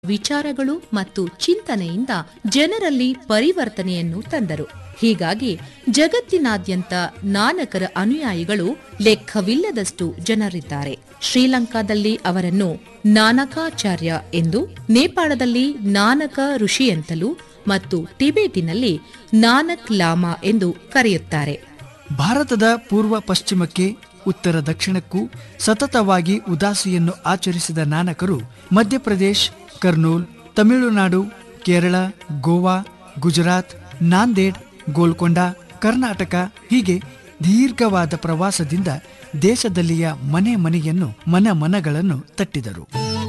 ವಿಚಾರಗಳು ಮತ್ತು ಚಿಂತನೆಯಿಂದ ಜನರಲ್ಲಿ ಪರಿವರ್ತನೆಯನ್ನು ತಂದರು ಹೀಗಾಗಿ ಜಗತ್ತಿನಾದ್ಯಂತ ನಾನಕರ ಅನುಯಾಯಿಗಳು ಲೆಕ್ಕವಿಲ್ಲದಷ್ಟು ಜನರಿದ್ದಾರೆ ಶ್ರೀಲಂಕಾದಲ್ಲಿ ಅವರನ್ನು ನಾನಕಾಚಾರ್ಯ ಎಂದು ನೇಪಾಳದಲ್ಲಿ ನಾನಕ ಋಷಿ ಅಂತಲೂ ಮತ್ತು ಟಿಬೇಟಿನಲ್ಲಿ ನಾನಕ್ ಲಾಮಾ ಎಂದು ಕರೆಯುತ್ತಾರೆ ಭಾರತದ ಪೂರ್ವ ಪಶ್ಚಿಮಕ್ಕೆ ಉತ್ತರ ದಕ್ಷಿಣಕ್ಕೂ ಸತತವಾಗಿ ಉದಾಸಿಯನ್ನು ಆಚರಿಸಿದ ನಾನಕರು ಮಧ್ಯಪ್ರದೇಶ್ ಕರ್ನೂಲ್ ತಮಿಳುನಾಡು ಕೇರಳ ಗೋವಾ ಗುಜರಾತ್ ನಾಂದೇಡ್ ಗೋಲ್ಕೊಂಡ ಕರ್ನಾಟಕ ಹೀಗೆ ದೀರ್ಘವಾದ ಪ್ರವಾಸದಿಂದ ದೇಶದಲ್ಲಿಯ ಮನೆ ಮನೆಯನ್ನು ಮನ ಮನಗಳನ್ನು ತಟ್ಟಿದರು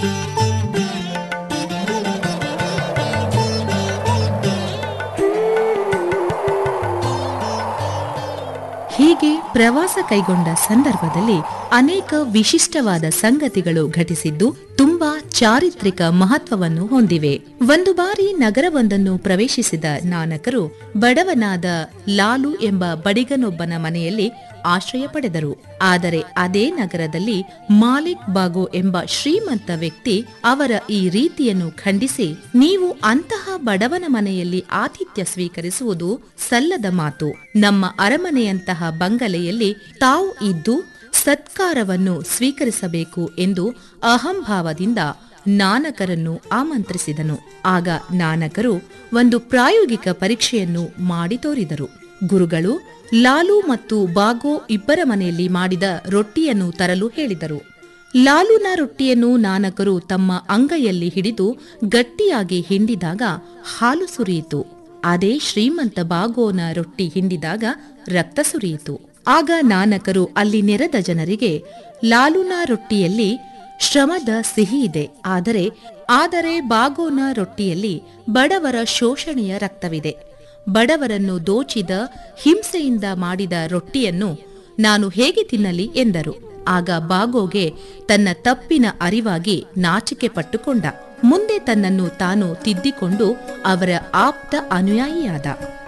ಹೀಗೆ ಪ್ರವಾಸ ಕೈಗೊಂಡ ಸಂದರ್ಭದಲ್ಲಿ ಅನೇಕ ವಿಶಿಷ್ಟವಾದ ಸಂಗತಿಗಳು ಘಟಿಸಿದ್ದು ತುಂಬಾ ಚಾರಿತ್ರಿಕ ಮಹತ್ವವನ್ನು ಹೊಂದಿವೆ ಒಂದು ಬಾರಿ ನಗರವೊಂದನ್ನು ಪ್ರವೇಶಿಸಿದ ನಾನಕರು ಬಡವನಾದ ಲಾಲು ಎಂಬ ಬಡಿಗನೊಬ್ಬನ ಮನೆಯಲ್ಲಿ ಆಶ್ರಯ ಪಡೆದರು ಆದರೆ ಅದೇ ನಗರದಲ್ಲಿ ಮಾಲಿಕ್ ಬಾಗೋ ಎಂಬ ಶ್ರೀಮಂತ ವ್ಯಕ್ತಿ ಅವರ ಈ ರೀತಿಯನ್ನು ಖಂಡಿಸಿ ನೀವು ಅಂತಹ ಬಡವನ ಮನೆಯಲ್ಲಿ ಆತಿಥ್ಯ ಸ್ವೀಕರಿಸುವುದು ಸಲ್ಲದ ಮಾತು ನಮ್ಮ ಅರಮನೆಯಂತಹ ಬಂಗಲೆಯಲ್ಲಿ ತಾವು ಇದ್ದು ಸತ್ಕಾರವನ್ನು ಸ್ವೀಕರಿಸಬೇಕು ಎಂದು ಅಹಂಭಾವದಿಂದ ನಾನಕರನ್ನು ಆಮಂತ್ರಿಸಿದನು ಆಗ ನಾನಕರು ಒಂದು ಪ್ರಾಯೋಗಿಕ ಪರೀಕ್ಷೆಯನ್ನು ಮಾಡಿ ತೋರಿದರು ಗುರುಗಳು ಲಾಲು ಮತ್ತು ಬಾಗೋ ಇಬ್ಬರ ಮನೆಯಲ್ಲಿ ಮಾಡಿದ ರೊಟ್ಟಿಯನ್ನು ತರಲು ಹೇಳಿದರು ಲಾಲುನ ರೊಟ್ಟಿಯನ್ನು ನಾನಕರು ತಮ್ಮ ಅಂಗೈಯಲ್ಲಿ ಹಿಡಿದು ಗಟ್ಟಿಯಾಗಿ ಹಿಂಡಿದಾಗ ಹಾಲು ಸುರಿಯಿತು ಅದೇ ಶ್ರೀಮಂತ ಬಾಗೋನ ರೊಟ್ಟಿ ಹಿಂಡಿದಾಗ ರಕ್ತ ಸುರಿಯಿತು ಆಗ ನಾನಕರು ಅಲ್ಲಿ ನೆರೆದ ಜನರಿಗೆ ಲಾಲುನ ರೊಟ್ಟಿಯಲ್ಲಿ ಶ್ರಮದ ಸಿಹಿ ಇದೆ ಆದರೆ ಆದರೆ ಬಾಗೋನ ರೊಟ್ಟಿಯಲ್ಲಿ ಬಡವರ ಶೋಷಣೆಯ ರಕ್ತವಿದೆ ಬಡವರನ್ನು ದೋಚಿದ ಹಿಂಸೆಯಿಂದ ಮಾಡಿದ ರೊಟ್ಟಿಯನ್ನು ನಾನು ಹೇಗೆ ತಿನ್ನಲಿ ಎಂದರು ಆಗ ಬಾಗೋಗೆ ತನ್ನ ತಪ್ಪಿನ ಅರಿವಾಗಿ ನಾಚಿಕೆ ಪಟ್ಟುಕೊಂಡ ಮುಂದೆ ತನ್ನನ್ನು ತಾನು ತಿದ್ದಿಕೊಂಡು ಅವರ ಆಪ್ತ ಅನುಯಾಯಿಯಾದ